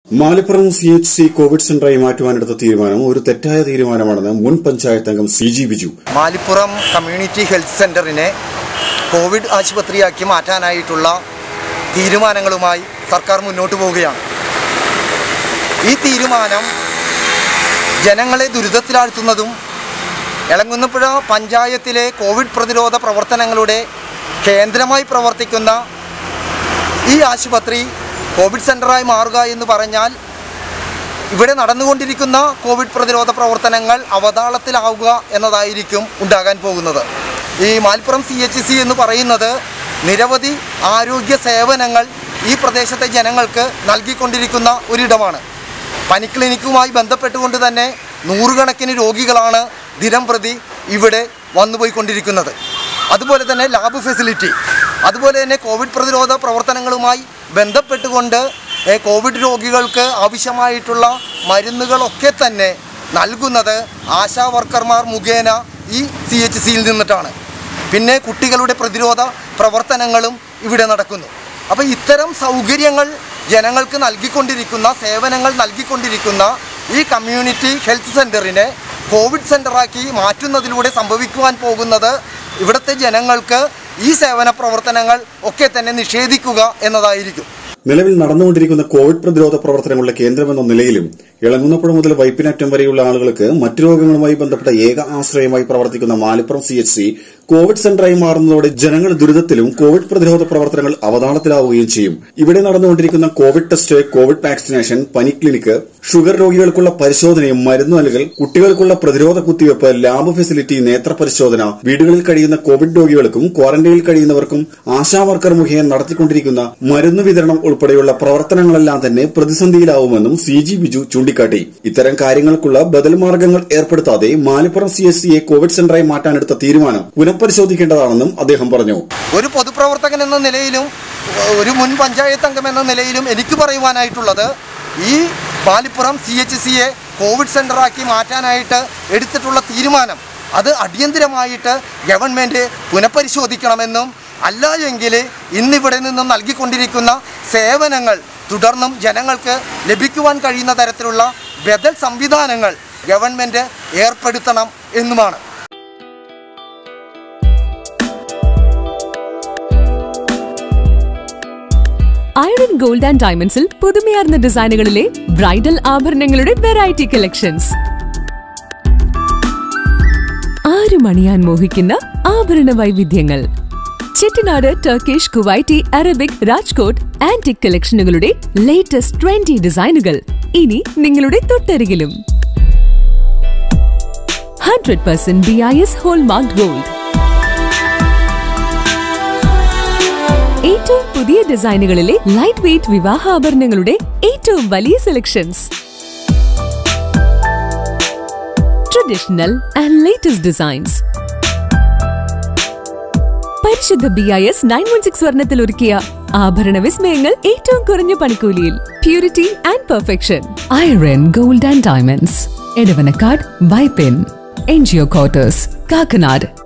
മാലപ്പുറം C H C covid സെന്ററായി മാറ്റുവാനെടുത്ത തീരുമാനം ഒരു തെറ്റായ തീരുമാനമാണെന്ന് മുൻ പഞ്ചായത്ത് അംഗം C G Biju Malippuram community health സെൻ്ററിനെ കോവിഡ് ആശുപത്രിയാക്കി മാറ്റാനായിട്ടുള്ള തീരുമാനങ്ങളുമായി സർക്കാർ മുന്നോട്ട് പോവുകയാണ് ഈ തീരുമാനം ജനങ്ങളെ ദുരിതത്തിലാഴ്ത്തുന്നതും എളങ്ങുന്നപ്പുഴ പഞ്ചായത്തിലെ കോവിഡ് പ്രതിരോധ പ്രവർത്തനങ്ങളുടെ കേന്ദ്രമായി പ്രവർത്തിക്കുന്ന ഈ ആശുപത്രി കോവിഡ് സെൻ്ററായി മാറുക എന്ന് പറഞ്ഞാൽ ഇവിടെ നടന്നുകൊണ്ടിരിക്കുന്ന കോവിഡ് പ്രതിരോധ പ്രവർത്തനങ്ങൾ അവതാളത്തിലാവുക എന്നതായിരിക്കും ഉണ്ടാകാൻ പോകുന്നത് ഈ മാൽപ്പുറം സി എച്ച് സി എന്ന് പറയുന്നത് നിരവധി ആരോഗ്യ സേവനങ്ങൾ ഈ പ്രദേശത്തെ ജനങ്ങൾക്ക് നൽകിക്കൊണ്ടിരിക്കുന്ന ഒരിടമാണ് പനിക്ലിനിക്കുമായി ബന്ധപ്പെട്ടുകൊണ്ട് തന്നെ നൂറുകണക്കിന് രോഗികളാണ് ദിനം പ്രതി ഇവിടെ വന്നുപോയിക്കൊണ്ടിരിക്കുന്നത് അതുപോലെ തന്നെ ലാബ് ഫെസിലിറ്റി അതുപോലെ തന്നെ കോവിഡ് പ്രതിരോധ പ്രവർത്തനങ്ങളുമായി ബന്ധപ്പെട്ടുകൊണ്ട് ഏ, കോവിഡ് രോഗികൾക്ക് ആവശ്യമായിട്ടുള്ള മരുന്നുകളൊക്കെ തന്നെ നൽകുന്നത് ആശാ വർക്കർമാർ മുഖേന ഈ സി എച്ച് സിയിൽ നിന്നിട്ടാണ് പിന്നെ കുട്ടികളുടെ പ്രതിരോധ പ്രവർത്തനങ്ങളും ഇവിടെ നടക്കുന്നു അപ്പോൾ ഇത്തരം സൗകര്യങ്ങൾ ജനങ്ങൾക്ക് നൽകിക്കൊണ്ടിരിക്കുന്ന സേവനങ്ങൾ നൽകിക്കൊണ്ടിരിക്കുന്ന ഈ കമ്മ്യൂണിറ്റി ഹെൽത്ത് സെൻ്ററിനെ കോവിഡ് സെൻ്ററാക്കി മാറ്റുന്നതിലൂടെ സംഭവിക്കുവാൻ പോകുന്നത് ഇവിടുത്തെ ജനങ്ങൾക്ക് ഈ സേവന പ്രവർത്തനങ്ങൾ ഒക്കെ തന്നെ നിഷേധിക്കുക എന്നതായിരിക്കും നിലവിൽ നടന്നുകൊണ്ടിരിക്കുന്ന കോവിഡ് പ്രതിരോധ പ്രവർത്തനങ്ങളുടെ കേന്ദ്രമെന്ന നിലയിലും ഇളങ്ങുന്നപ്പുഴ മുതൽ വൈപ്പിനറ്റം വരെയുള്ള ആളുകൾക്ക് മറ്റു രോഗങ്ങളുമായി ബന്ധപ്പെട്ട ഏക ആശ്രയമായി പ്രവർത്തിക്കുന്ന Malippuram C H C covid സെന്ററായി മാറുന്നതോടെ ജനങ്ങൾ ദുരിതത്തിലും കോവിഡ് പ്രതിരോധ പ്രവർത്തനങ്ങൾ അവതാളത്തിലാവുകയും ചെയ്യും ഇവിടെ നടന്നുകൊണ്ടിരിക്കുന്ന കോവിഡ് ടെസ്റ്റ് കോവിഡ് വാക്സിനേഷൻ പനി ക്ലിനിക്ക് ഷുഗർ രോഗികൾക്കുള്ള പരിശോധനയും മരുന്ന് നൽകൽ കുട്ടികൾക്കുള്ള പ്രതിരോധ കുത്തിവയ്പ് ലാബ് ഫെസിലിറ്റി നേത്ര പരിശോധന വീടുകളിൽ കഴിയുന്ന കോവിഡ് രോഗികൾക്കും ക്വാറന്റൈനിൽ കഴിയുന്നവർക്കും ആശാ വർക്കർ മുഖേന നടത്തിക്കൊണ്ടിരിക്കുന്ന മരുന്ന് വിതരണം ഉൾപ്പെടെയുള്ള പ്രവർത്തനങ്ങളെല്ലാം തന്നെ പ്രതിസന്ധിയിലാവുമെന്നും സി ജി ബിജു ചൂണ്ടിക്കാട്ടി ഇത്തരം കാര്യങ്ങൾക്കുള്ള ബദൽ മാർഗങ്ങൾ ഏർപ്പെടുത്താതെ മാലിപ്പുറം സി എസ് സിയെ കോവിഡ് സെന്ററായി മാറ്റാനെടുത്ത തീരുമാനം പുനഃപരിശോധിക്കേണ്ടതാണെന്നും അദ്ദേഹം പറഞ്ഞു ഒരു പൊതുപ്രവർത്തകൻ എന്ന നിലയിലും ഒരു മുൻ പഞ്ചായത്ത് അംഗം എന്ന നിലയിലും എനിക്ക് പറയുവാനായിട്ടുള്ളത് ഈ പാലിപ്പുറം സി എച്ച് സിയെ കോവിഡ് സെൻ്ററാക്കി മാറ്റാനായിട്ട് എടുത്തിട്ടുള്ള തീരുമാനം അത് അടിയന്തിരമായിട്ട് ഗവൺമെൻറ് പുനഃപരിശോധിക്കണമെന്നും അല്ല എങ്കിൽ ഇന്നിവിടെ നിന്നും നൽകിക്കൊണ്ടിരിക്കുന്ന സേവനങ്ങൾ തുടർന്നും ജനങ്ങൾക്ക് ലഭിക്കുവാൻ കഴിയുന്ന തരത്തിലുള്ള ബദൽ സംവിധാനങ്ങൾ ഗവൺമെൻറ് ഏർപ്പെടുത്തണം എന്നുമാണ് ഐറൺ ഗോൾഡ് ആൻഡ് ഡയമണ്ട്സിൽ പുതുമയാർന്ന ഡിസൈനുകളിലെ ബ്രൈഡൽ ആഭരണങ്ങളുടെ വെറൈറ്റി കളക്ഷൻസ് ആരും അണിയാൻ മോഹിക്കുന്ന ആഭരണ വൈവിധ്യങ്ങൾ Chettinad Turkish Kuwaiti Arabic Rajkot antique കളക്ഷനുകളുടെ ലേറ്റസ്റ്റ് ട്രെൻഡി ഡിസൈനുകൾ ഇനി നിങ്ങളുടെ തൊട്ടരികിലും hundred percent B I S hallmark gold ഏറ്റവും പുതിയ ഡിസൈനുകളിലെ ലൈറ്റ് വെയ്റ്റ് വിവാഹാഭരണങ്ങളുടെ ഏറ്റവും വലിയ selections traditional and latest designs പരിശുദ്ധ B I S nine one six വർണ്ണത്തിൽ ഒരുക്കിയ ആഭരണ വിസ്മയങ്ങൾ ഏറ്റവും കുറഞ്ഞ പണിക്കൂലിയിൽ purity and perfection iron gold and diamonds Edavanakkad ബൈപെൻ NGO quarters Kakkanad